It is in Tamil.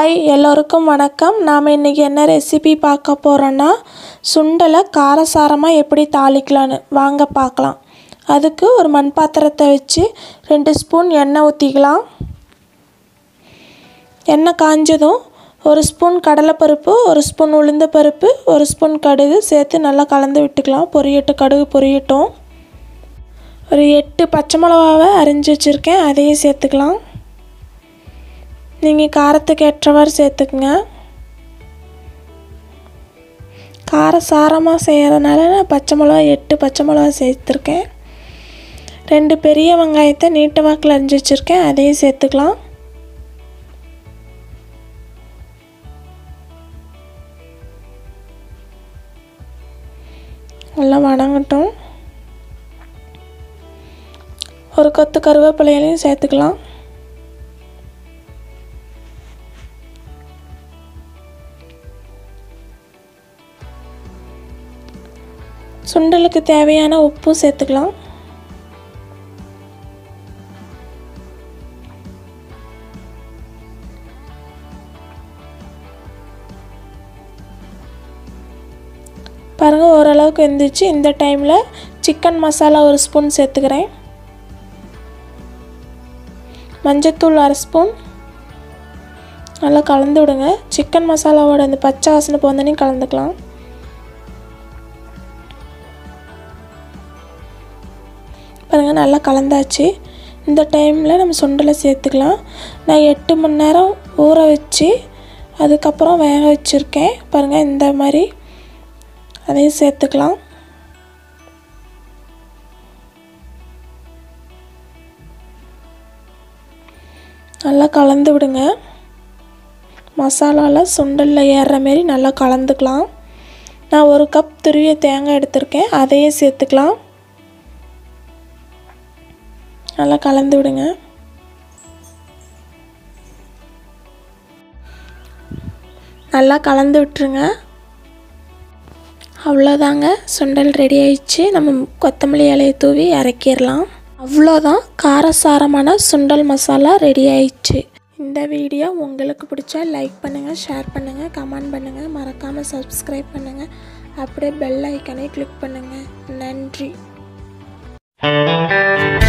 ஹாய் எல்லோருக்கும் வணக்கம் நாம் இன்றைக்கி என்ன ரெசிபி பார்க்க போகிறோன்னா சுண்டலை காரசாரமாக எப்படி தாளிக்கலான்னு வாங்க பார்க்கலாம் அதுக்கு ஒரு மண் பாத்திரத்தை வச்சு ரெண்டு ஸ்பூன் எண்ணெய் ஊற்றிக்கலாம் எண்ணெய் காஞ்சதும் ஒரு ஸ்பூன் கடலைப்பருப்பு ஒரு ஸ்பூன் உளுந்த பருப்பு ஒரு ஸ்பூன் கடுகு சேர்த்து நல்லா கலந்து விட்டுக்கலாம் பொரியட்டு கடுகு பொரியட்டும் ஒரு எட்டு பச்சை மிளகாவை அரிஞ்சு வச்சுருக்கேன் அதையும் சேர்த்துக்கலாம் நீங்கள் காரத்துக்கு ஏற்றவாறு சேர்த்துக்குங்க காரம் சாரமாக செய்கிறதுனால நான் பச்சை மிளகா எட்டு பச்சை மிளகா சேர்த்துருக்கேன் ரெண்டு பெரிய வெங்காயத்தை நீட்டு வாக்கில் அரிஞ்சு வச்சுருக்கேன் அதையும் சேர்த்துக்கலாம் நல்லா வணங்கட்டும் ஒரு கொத்து கருவேப்பிலையிலையும் சேர்த்துக்கலாம் சுண்டலுக்கு தேவையான உப்பும் சேர்த்துக்கலாம் பாருங்கள் ஓரளவுக்கு வெந்துச்சு இந்த டைமில் சிக்கன் மசாலா ஒரு ஸ்பூன் சேர்த்துக்கிறேன் மஞ்சத்தூள் அரை ஸ்பூன் நல்லா கலந்து விடுங்க சிக்கன் மசாலாவோட அந்த பச்சை வாசனை போந்தனையும் கலந்துக்கலாம் பாருங்கள் நல்லா கலந்தாச்சு இந்த டைமில் நம்ம சுண்டலை சேர்த்துக்கலாம் நான் எட்டு மணி நேரம் ஊற வச்சு அதுக்கப்புறம் வேக வச்சுருக்கேன் பாருங்கள் இந்த மாதிரி அதையும் சேர்த்துக்கலாம் நல்லா கலந்து விடுங்க மசாலாவில் சுண்டலில் ஏறுற மாரி நல்லா கலந்துக்கலாம் நான் ஒரு கப் துருவிய தேங்காய் எடுத்திருக்கேன் அதையும் சேர்த்துக்கலாம் நல்லா கலந்து விடுங்க நல்லா கலந்து விட்டுருங்க அவ்வளோதாங்க சுண்டல் ரெடி ஆயிடுச்சு நம்ம கொத்தமல்லி இலையை தூவி இறக்கிடலாம் அவ்வளோதான் காரசாரமான சுண்டல் மசாலா ரெடி ஆயிடுச்சு இந்த வீடியோ உங்களுக்கு பிடிச்சா லைக் பண்ணுங்கள் ஷேர் பண்ணுங்கள் கமெண்ட் பண்ணுங்கள் மறக்காமல் சப்ஸ்கிரைப் பண்ணுங்கள் அப்படியே பெல் ஐக்கனை கிளிக் பண்ணுங்கள் நன்றி